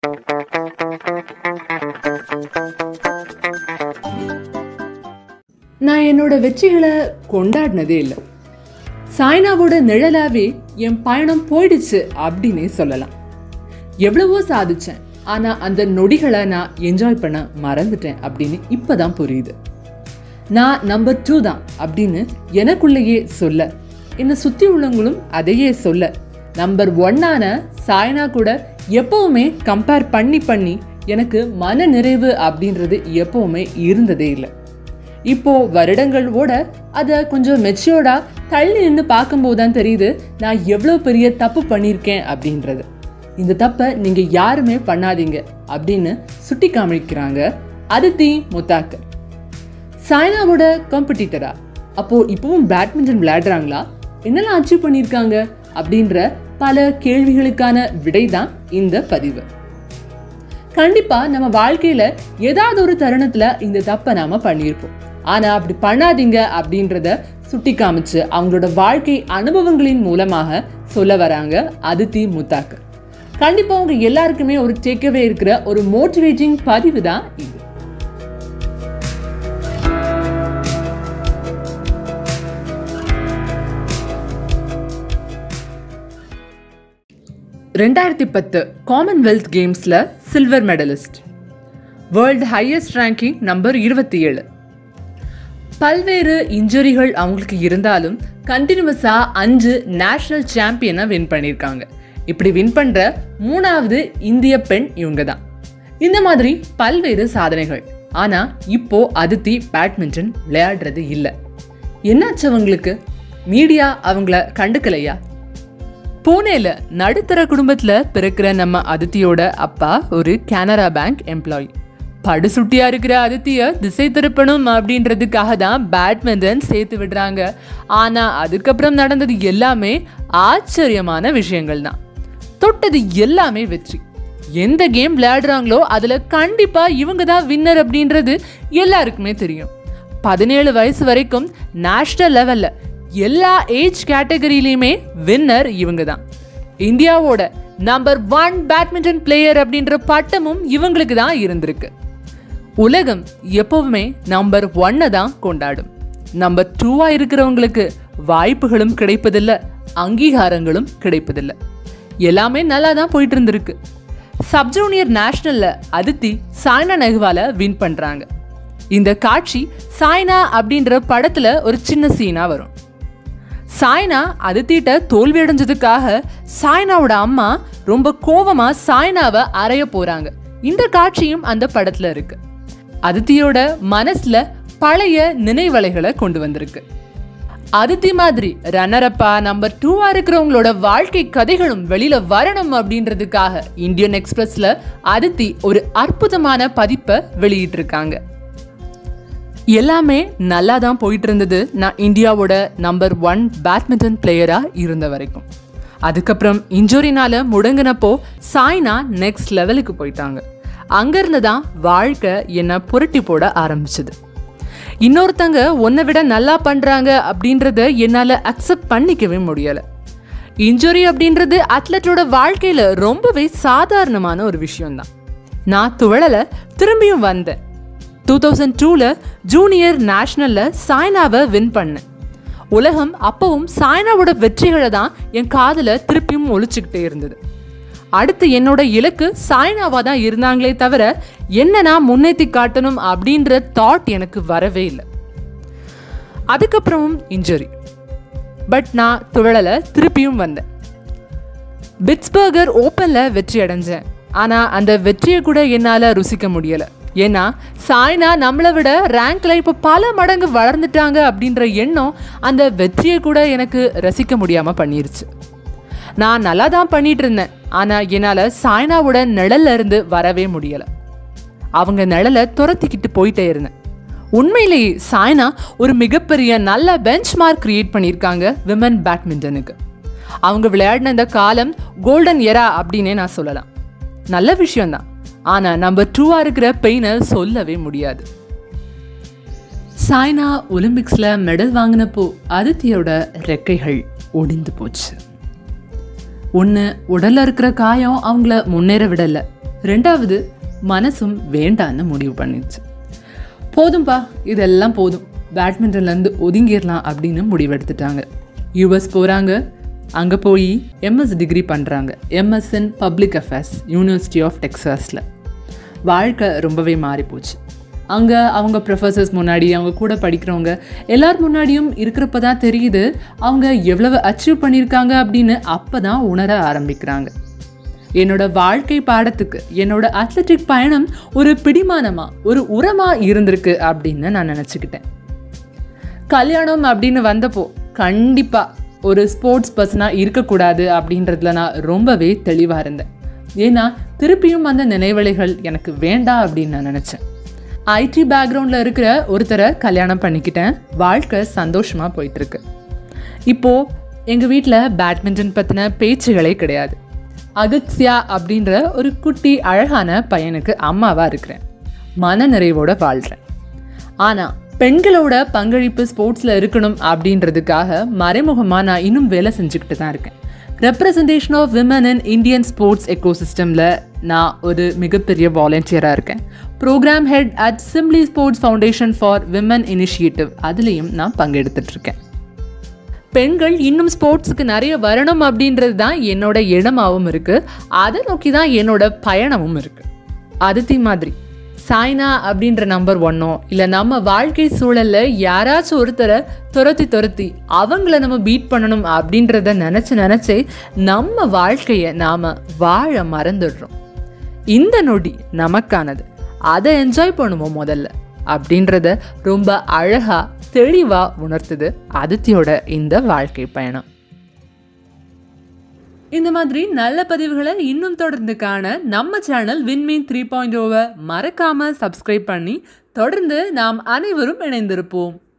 நான் என்னோட வெற்றிகளை கொண்டாடினதே இல்லை சாய்னாவோட நிழலாவே என் பயணம் போயிடுச்சு அப்படின்னே சொல்லலாம் எவ்வளவோ சாதிச்சேன் ஆனா அந்த நொடிகளை நான் என்ஜாய் பண்ண மறந்துட்டேன் அப்படின்னு இப்பதான் புரியுது நான் நம்பர் டூ தான் அப்படின்னு எனக்குள்ளேயே சொல்ல என்னை சுத்தி உள்ளவங்களும் அதையே சொல்ல நம்பர் ஒன்னான சாய்னா கூட எப்பவுமே கம்பேர் பண்ணி பண்ணி எனக்கு மன நிறைவு அப்படின்றது எப்பவுமே இருந்ததே இல்லை இப்போ வருடங்கள் ஓட அதை கொஞ்சம் மெச்சியோர்டா தள்ளி நின்று பார்க்கும்போது தான் தெரியுது நான் எவ்வளோ பெரிய தப்பு பண்ணியிருக்கேன் அப்படின்றது இந்த தப்பை நீங்கள் யாருமே பண்ணாதீங்க அப்படின்னு சுட்டி காமிக்கிறாங்க அதித்தி முத்தாக்கர் சாய்னாவோட காம்படிட்டரா அப்போ இப்பவும் பேட்மிண்டன் விளையாடுறாங்களா என்னெல்லாம் அச்சீவ் பண்ணியிருக்காங்க அப்படின்ற பல கேள்விகளுக்கான விடை தான் இந்த பதிவு கண்டிப்பா நம்ம வாழ்க்கையில ஏதாவது ஒரு தருணத்துல இந்த தப்பை நாம பண்ணியிருப்போம் ஆனா அப்படி பண்ணாதீங்க அப்படின்றத சுட்டி காமிச்சு அவங்களோட வாழ்க்கை அனுபவங்களின் மூலமாக சொல்ல வராங்க அதித்தி முத்தாக்கர் கண்டிப்பா உங்க எல்லாருக்குமே ஒரு டேக்கவே இருக்கிற ஒரு மோட்டிவேட்டிங் பதிவு தான் இது ரெண்டாயிரத்தி பத்து காமன்வெல்த் கேம்ஸில் silver medalist world highest ranking number இருபத்தி ஏழு பல்வேறு இன்ஜுரிகள் அவங்களுக்கு இருந்தாலும் கண்டினியூஸாக அஞ்சு நேஷனல் சாம்பியனை வின் பண்ணியிருக்காங்க இப்படி வின் பண்ணுற மூணாவது இந்திய பெண் இவங்க தான் இந்த மாதிரி பல்வேறு சாதனைகள் ஆனால் இப்போ அதித்தி பேட்மிண்டன் விளையாடுறது இல்லை என்னாச்சு அவங்களுக்கு மீடியா அவங்கள கண்டுக்கலையா பூனேல நடுத்தர குடும்பத்துல பிறக்கிற நம்ம அதித்தியோட அப்பா ஒரு கனரா பேங்க் எம்ப்ளாயி படுசுட்டியா இருக்கிற அதித்திய திசை திருப்பணும் அப்படின்றதுக்காக தான் பேட்மிண்டன் சேர்த்து விடுறாங்க ஆனா அதுக்கப்புறம் நடந்தது எல்லாமே ஆச்சரியமான விஷயங்கள் தான் தொட்டது எல்லாமே வெற்றி எந்த கேம் விளையாடுறாங்களோ அதுல கண்டிப்பா இவங்க தான் வின்னர் அப்படின்றது எல்லாருக்குமே தெரியும் பதினேழு வயசு வரைக்கும் நேஷனல் லெவல்ல எல்லா ஏஜ் கேட்டகரியிலையுமே வின்னர் இவங்க தான் இந்தியாவோட நம்பர் ஒன் பேட்மிண்டன் பிளேயர் அப்படின்ற பட்டமும் இவங்களுக்கு தான் இருந்திருக்கு உலகம் எப்பவுமே நம்பர் ஒன்னை தான் கொண்டாடும் நம்பர் டூவா இருக்கிறவங்களுக்கு வாய்ப்புகளும் கிடைப்பதில்லை அங்கீகாரங்களும் கிடைப்பதில்லை எல்லாமே நல்லா தான் போயிட்டு இருந்திருக்கு சப் ஜூனியர் நேஷனல்ல அதித்தி சாய்னா நெஹ்வால வின் பண்றாங்க இந்த காட்சி சாய்னா அப்படின்ற படத்துல ஒரு சின்ன சீனா வரும் சாய்னா அதித்திட்ட தோல்வி அடைஞ்சதுக்காக சாய்னாவோட அம்மா ரொம்ப கோவமா சாய்னாவை அறைய போறாங்க இந்த காட்சியும் அந்த படத்துல இருக்கு அதித்தியோட மனசுல பழைய நினைவலைகளை கொண்டு வந்திருக்கு அதித்தி மாதிரி ரன்னரப்பா நம்பர் டூவா இருக்கிறவங்களோட வாழ்க்கை கதைகளும் வெளியில வரணும் அப்படின்றதுக்காக இந்தியன் எக்ஸ்பிரஸ்ல அதித்தி ஒரு அற்புதமான பதிப்பை வெளியிட்டிருக்காங்க எல்லாமே நல்லா தான் போயிட்டு இருந்தது நான் இந்தியாவோட நம்பர் ஒன் பேட்மிண்டன் பிளேயராக இருந்த வரைக்கும் அதுக்கப்புறம் இன்ஜுரினால முடங்கினப்போ சாய்னா நெக்ஸ்ட் லெவலுக்கு போயிட்டாங்க அங்கேருந்து தான் வாழ்க்கை என்னை புரட்டி போட ஆரம்பிச்சது இன்னொருத்தங்க உன்னை விட நல்லா பண்ணுறாங்க அப்படின்றத என்னால் அக்செப்ட் பண்ணிக்கவே முடியலை இன்ஜுரி அப்படின்றது அத்லட்டோட வாழ்க்கையில் ரொம்பவே சாதாரணமான ஒரு விஷயம்தான் நான் துவளலை திரும்பியும் வந்தேன் டூ தௌசண்ட் டூவில் ஜூனியர் நேஷ்னலில் சாய்னாவை வின் பண்ணேன் உலகம் அப்பவும் சாய்னாவோட வெற்றிகளை தான் என் காதில் திருப்பியும் ஒழிச்சுக்கிட்டே இருந்தது அடுத்து என்னோட இலக்கு சாய்னாவா தான் இருந்தாங்களே தவிர என்ன நான் முன்னேற்றி காட்டணும் அப்படின்ற தாட் எனக்கு வரவே இல்லை அதுக்கப்புறமும் இன்ஜுரி பட் நான் துழலை திருப்பியும் வந்தேன் பிட்ஸ்பர்கர் ஓப்பனில் வெற்றி அடைஞ்சேன் ஆனால் அந்த வெற்றியை கூட என்னால் ருசிக்க முடியலை ஏன்னா சாய்னா நம்மளை விட ரேங்க்ல இப்போ பல மடங்கு வளர்ந்துட்டாங்க அப்படின்ற எண்ணம் அந்த வெற்றியை கூட எனக்கு ரசிக்க முடியாமல் பண்ணிருச்சு நான் நல்லா தான் பண்ணிட்டு இருந்தேன் ஆனால் என்னால் சாய்னாவோட நிழல்ல இருந்து வரவே முடியலை அவங்க நிழலை துரத்திக்கிட்டு போயிட்டே இருந்தேன் உண்மையிலேயே சாய்னா ஒரு மிகப்பெரிய நல்ல பெஞ்ச் மார்க் கிரியேட் பண்ணியிருக்காங்க விமன் பேட்மிண்டனுக்கு அவங்க விளையாடின இந்த காலம் கோல்டன் எரா அப்படின்னே நான் சொல்லலாம் நல்ல விஷயம்தான் ஆனால் நம்பர் டூவாக இருக்கிற பெயினை சொல்லவே முடியாது சாய்னா ஒலிம்பிக்ஸில் மெடல் வாங்கினப்போ அதித்தியோட ரெக்கைகள் ஒடிந்து போச்சு ஒன்று உடலில் இருக்கிற காயம் அவங்கள முன்னேற விடலை ரெண்டாவது மனசும் வேண்டான்னு முடிவு பண்ணிடுச்சு போதும்பா இதெல்லாம் போதும் பேட்மிண்டன்லேருந்து ஒதுங்கிடலாம் அப்படின்னு முடிவெடுத்துட்டாங்க யூஎஸ் போகிறாங்க அங்கே போய் எம்எஸ் டிகிரி பண்ணுறாங்க MS in public affairs university of டெக்ஸாஸில் வாழ்க்கை ரொம்பவே மாறி போச்சு அங்கே அவங்க ப்ரொஃபஸர்ஸ் முன்னாடி அவங்க கூட படிக்கிறவங்க எல்லார் முன்னாடியும் இருக்கிறப்ப தான் தெரியுது அவங்க எவ்வளவு அச்சீவ் பண்ணியிருக்காங்க அப்படின்னு அப்போ தான் உணர ஆரம்பிக்கிறாங்க என்னோட வாழ்க்கை பாடத்துக்கு என்னோட அத்லட்டிக் பயணம் ஒரு பிடிமானமா ஒரு உரமா இருந்திருக்கு அப்படின்னு நான் நினச்சிக்கிட்டேன் கல்யாணம் அப்படின்னு வந்தப்போ கண்டிப்பாக ஒரு ஸ்போர்ட்ஸ் பர்சனாக இருக்கக்கூடாது அப்படின்றதுல நான் ரொம்பவே தெளிவாக இருந்தேன் ஏன்னா திருப்பியும் அந்த நினைவலைகள் எனக்கு வேண்டாம் அப்படின்னு நான் நினச்சேன் ஐடி பேக்ரவுண்டில் இருக்கிற ஒருத்தரை கல்யாணம் பண்ணிக்கிட்டேன் வாழ்க்கை சந்தோஷமாக போயிட்டுருக்கு இப்போது எங்கள் வீட்டில் பேட்மிண்டன் பற்றின பேச்சுகளே கிடையாது அகத்யா அப்படின்ற ஒரு குட்டி அழகான பையனுக்கு அம்மாவாக இருக்கிறேன் மன நிறைவோட வாழ்கிறேன் ஆனால் பெண்களோட பங்களிப்பு ஸ்போர்ட்ஸில் இருக்கணும் அப்படின்றதுக்காக மறைமுகமாக நான் இன்னும் வேலை செஞ்சுக்கிட்டு தான் இருக்கேன் representation of women in Indian sports எக்கோசிஸ்டமில் நான் ஒரு மிகப்பெரிய வாலண்டியராக இருக்கேன் program head at Simply sports foundation for women initiative அதுலேயும் நான் பங்கெடுத்துட்டு இருக்கேன் பெண்கள் இன்னும் ஸ்போர்ட்ஸுக்கு நிறைய வரணும் அப்படின்றது தான் என்னோட எண்ணமாகவும் இருக்குது அதை நோக்கி தான் என்னோட பயணமும் இருக்குது அதித்தி மாதிரி சாய்னா அப்படின்ற நம்பர் ஒன்னோ இல்லை நம்ம வாழ்க்கை சூழலில் யாராச்சும் ஒருத்தரை துரத்தி துரத்தி அவங்கள நம்ம பீட் பண்ணணும் அப்படின்றத நினச்சி நினச்சே நம்ம வாழ்க்கையை நாம் வாழ மறந்துடுறோம் இந்த நொடி நமக்கானது அதை என்ஜாய் பண்ணுவோம் முதல்ல அப்படின்றத ரொம்ப அழகா தெளிவா உணர்த்துது அதித்தியோட இந்த வாழ்க்கை பயணம் இந்த மாதிரி நல்ல பதிவுகளை இன்னும் தொடர்ந்து காண நம்ம சேனல் விண்மீன் த்ரீ பாயிண்ட் ஓவை மறக்காம சப்ஸ்கிரைப் பண்ணி தொடர்ந்து நாம் அனைவரும் இணைந்திருப்போம்